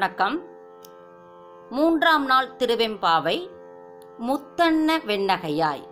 வணக்கம் மூன்றாம் நாள் திருவெம்பாவை முத்தன்ன வெண்ணகையாய்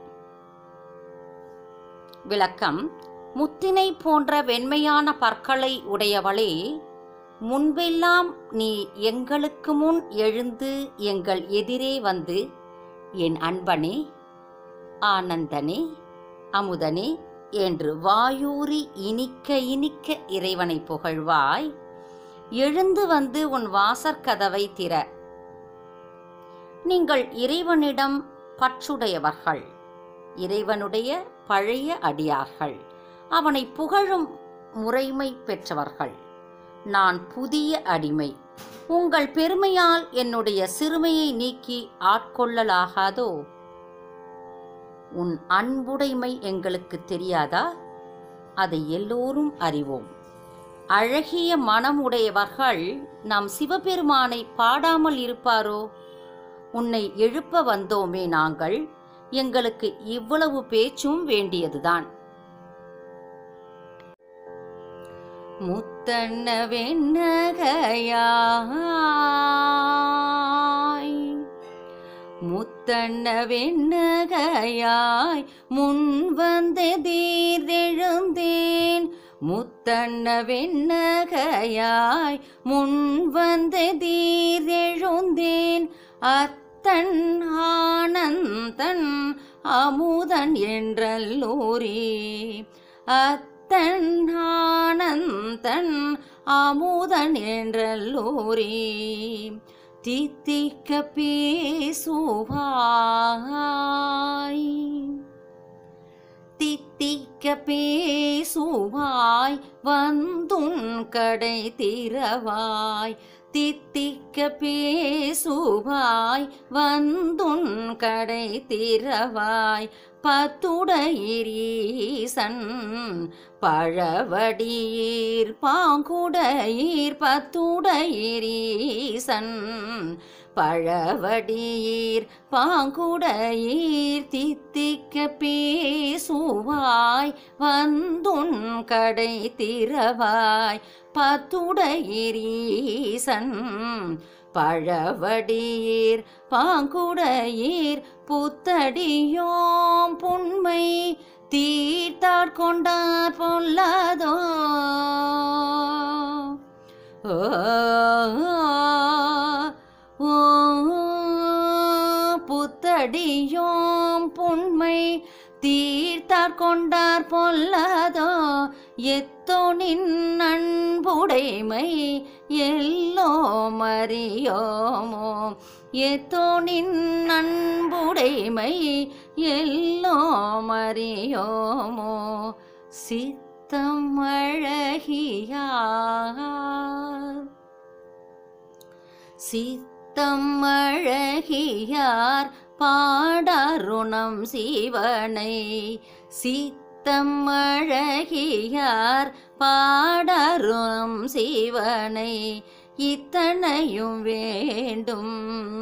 விளக்கம் முத்தினை போன்ற வெண்மையான பற்களை உடையவளே முன்பெல்லாம் நீ எங்களுக்கு முன் எழுந்து எங்கள் எதிரே வந்து என் அன்பனே ஆனந்தனே அமுதனே என்று வாயூறி இனிக்க இனிக்க இறைவனை புகழ்வாய் எழுந்து வந்து உன் வாசற்கதவை திற நீங்கள் இறைவனிடம் பற்றுடையவர்கள் இறைவனுடைய பழைய அடியார்கள் அவனை புகழும் முறைமை பெற்றவர்கள் நான் புதிய அடிமை உங்கள் பெருமையால் என்னுடைய சிறுமையை நீக்கி ஆட்கொள்ளலாகாதோ உன் அன்புடைமை எங்களுக்கு தெரியாதா அதை எல்லோரும் அறிவோம் அழகிய மனமுடையவர்கள் நம் சிவபெருமானை பாடாமல் இருப்பாரோ உன்னை எழுப்ப வந்தோமே நாங்கள் எங்களுக்கு இவ்வளவு பேச்சும் வேண்டியதுதான் முத்தண்ண வெண்ணகையாய் முத்தண்ண வெண்ணகையாய் முன் வந்து தீரெழுந்தேன் முத்தண்ண வெண்ணகையாய் முன் வந்து தீரெழுந்தேன் அத்தன் ஆனந்தன் அமுதன் என்றல்லூரி அத்தன் ஆனந்தன் அமுதன் என்றல்லூரி தித்திக்க பேசுவாய் தித்திக்க பேசுவாய் வந்துன் கடை திறவாய் தித்திக்க பேசுவாய் வந்துன் கடை திறவாய் பத்துடையீசன் பழவடியீர் பாங்குடையீர் பத்துடையீசன் பழவடியீர் பாங்குடையீர் தித்திக்க பேசுவாய் வந்துன் கடை திறவாய் பத்துடையீசன் பழவடியீர் பாங்குடையீர் புத்தடியோம் புண்மை தீர்த்தாட் கொண்டார் பொல்லாதோ ஓ ஓ புத்தடியோம் புண்மை தீர்த்தார் கொண்டார் பொல்லாதோ எத்தோனின் அன்புடைமை எல்லோ மறியோமோ எத்தோனின் அன்புடைமை எல்லோ மறியோமோ சித்தம் அழகியார் சித்தம் அழகியார் பாடாருணம் சிவனை சித்தம் அழகியார் பாடாருணம் சிவனை இத்தனையும் வேண்டும்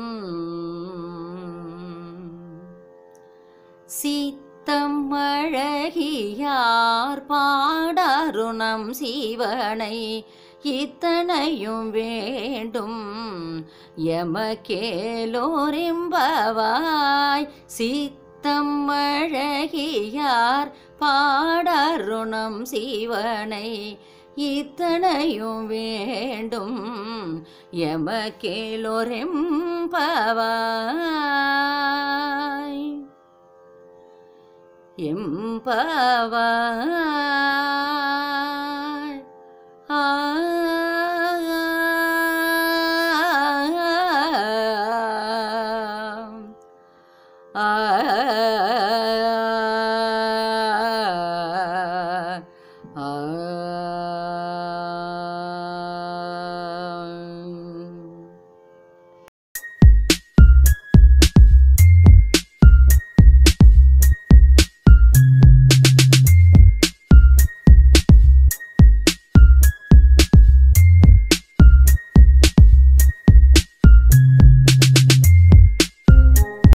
சித்தம் அழகியார் பாடாருணம் சிவனை இத்தனையும் வேண்டும் எமக்கேலோரிம்பவாய் சித்தம் அழகியார் பாடாருணம் சிவனை இத்தனையும் வேண்டும் எமக்கேலோரெம்பவாய் எம்பவாய் ஆ ஆ